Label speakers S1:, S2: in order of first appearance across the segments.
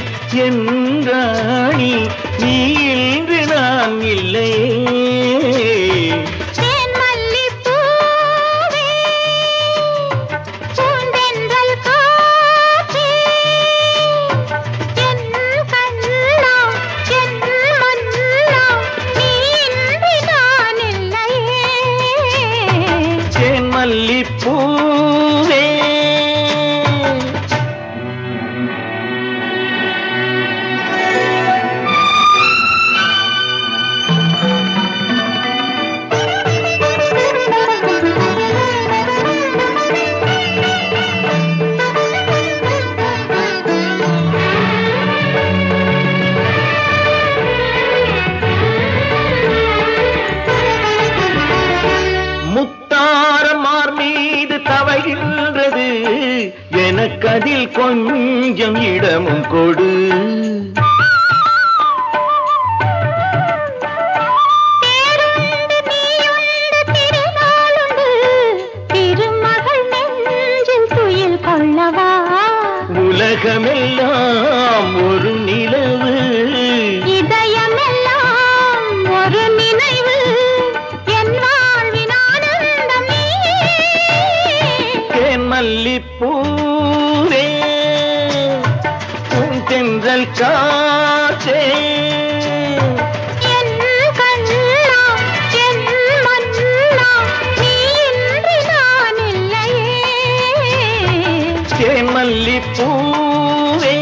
S1: என்றாணி நீ இன்று நான் இல்லையே
S2: தேன் மல்லிப்பூவே, பூந்தென்றல் காற்றே, என் கண்ணா, என் மன்னா, நீ இன்றி நான் இல்லையே.
S1: தேன் மல்லிப்பூவே முத்தாரமார் மீது தவழ்கின்றது எனக்கதில் கொஞ்சம் இடமும் கொடு
S2: தேருண்டு நீயுண்டு திருநாளுண்டு, திருமகள் நெஞ்சில் துயில் கொள்ளவா
S1: உலகமெல்லாம் ஒரு நிலவு
S2: இதயமெல்லாம் ஒரு நினைவு என் வாழ்வின் ஆனந்தம் நீயே.
S1: தேன் மல்லிப்பூவே உன் தென்றல் காற்றே
S2: என் கண்ணா, என் மன்னா, நீ இன்றி நான் இல்லையே.
S1: தேன் மல்லிப்பூவே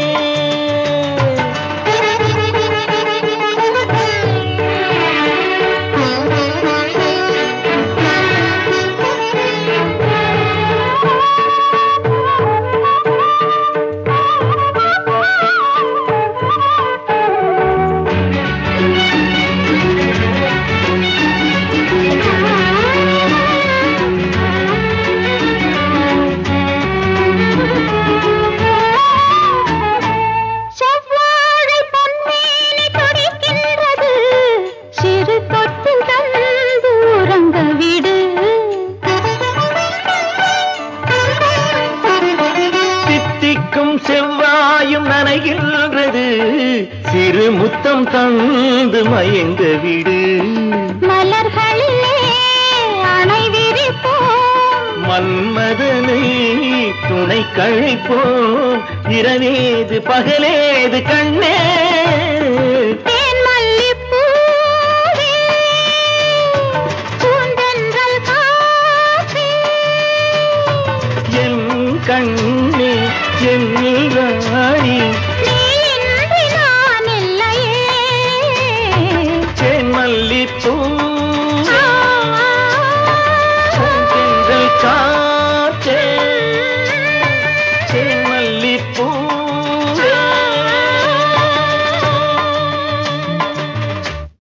S2: செவ்வாழை பொன்மேனி துடிக்கின்றது, சிறு தொட்டில் தந்து உறங்க விடு
S1: தித்திக்கும் செவ்வாயும் நனைகின்றது சிறு முத்தம் தந்து மயங்க விடு
S2: மலர்களிலே அணை விரிப்போம்
S1: மன்மதனை துணை கழிப்போம் இரவேது பகலேது கண்ணே